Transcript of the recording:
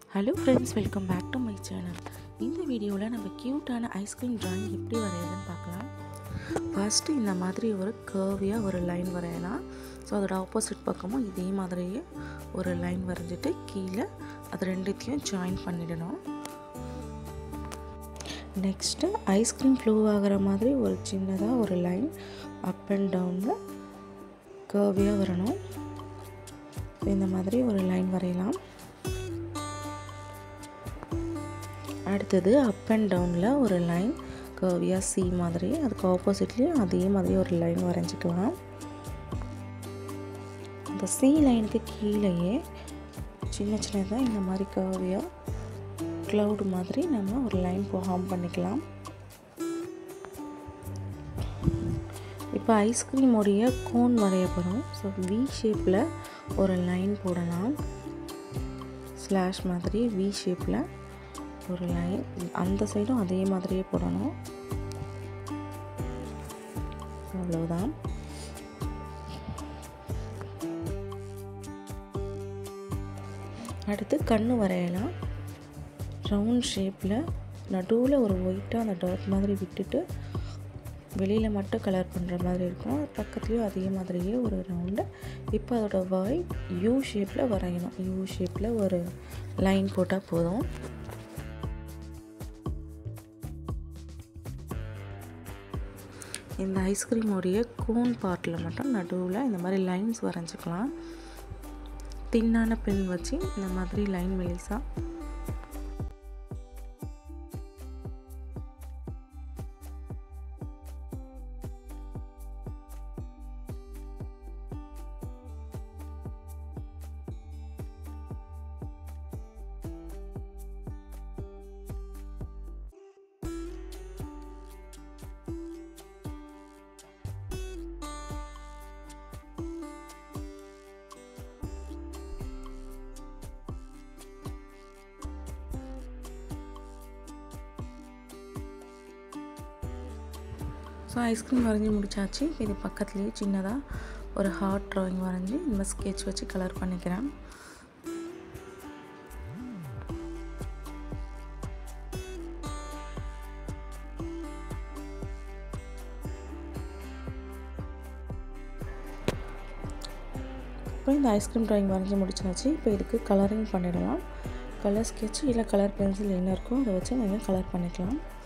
hello friends welcome back to my channel இந்த வீடியோவில் நம்ம க்யூட்டான ஐஸ்கிரீம் ட்ராயிங் எப்படி வரையுதுன்னு பார்க்கலாம் ஃபஸ்ட்டு இந்த மாதிரி ஒரு கர்வியாக ஒரு லைன் வரையலாம் ஸோ அதோட ஆப்போசிட் பக்கமும் இதே மாதிரியே ஒரு லைன் வரைஞ்சிட்டு கீழே அது ரெண்டுத்தையும் ஜாயின் பண்ணிடணும் நெக்ஸ்ட்டு ஐஸ்கிரீம் ஃப்ளோ ஆகிற மாதிரி ஒரு சின்னதாக ஒரு லைன் அப் அண்ட் டவுனில் கர்வியாக வரணும் இந்த மாதிரி ஒரு லைன் வரையலாம் அடுத்தது அப் அண்ட் டவுனில் ஒரு லைன் கர்வியாக சி மாதிரி அதுக்கு ஆப்போசிட்லேயும் அதே மாதிரி ஒரு லைன் வரைஞ்சிக்கலாம் அந்த சி லைனுக்கு கீழேயே சின்ன சின்னதாக இந்த மாதிரி கர்வியாக க்ளவுட் மாதிரி நம்ம ஒரு லைன் ஃபார்ம் பண்ணிக்கலாம் இப்போ ஐஸ்கிரீமோடைய கோன் வரைய போகிறோம் ஸோ வி ஷேப்பில் ஒரு லைன் போடலாம் ஸ்லாஷ் மாதிரி வி ஷேப்பில் ஒரு லைன் அந்த சைடும் அதே மாதிரியே போடணும் அவ்வளோதான் அடுத்து கண்ணு வரையலாம் ரவுண்ட் ஷேப்பில் நடுவில் ஒரு ஒயிட்டாக அந்த டாட் மாதிரி விட்டுட்டு வெளியில் மட்டும் கலர் பண்ணுற மாதிரி இருக்கும் பக்கத்துலேயும் அதே மாதிரியே ஒரு ரவுண்டு இப்போ அதோட வாய் யூ ஷேப்பில் வரையணும் யூ ஷேப்பில் ஒரு லைன் போட்டால் போதும் இந்த ஐஸ்கிரீமோடைய கோன் பார்ட்டில் மட்டும் நடுவில் இந்த மாதிரி லைன்ஸ் வரைஞ்சிக்கலாம் தின்னான பென் வச்சு இந்த மாதிரி லைன் மெலிசாக ஸோ ஐஸ்கிரீம் வரைஞ்சி முடிச்சாச்சு இது பக்கத்துலேயே சின்னதாக ஒரு ஹார்ட் ட்ராயிங் வரைஞ்சி இந்த ஸ்கெட்ச் வச்சு கலர் பண்ணிக்கிறேன் இப்போ இந்த ஐஸ்கிரீம் ட்ராயிங் வரைஞ்சி முடிச்சாச்சு இப்போ இதுக்கு கலரிங் பண்ணிடலாம் கலர் ஸ்கெட்ச் இல்லை கலர் பென்சில் என்ன இருக்கோ அதை வச்சு நீங்கள் கலர் பண்ணிக்கலாம்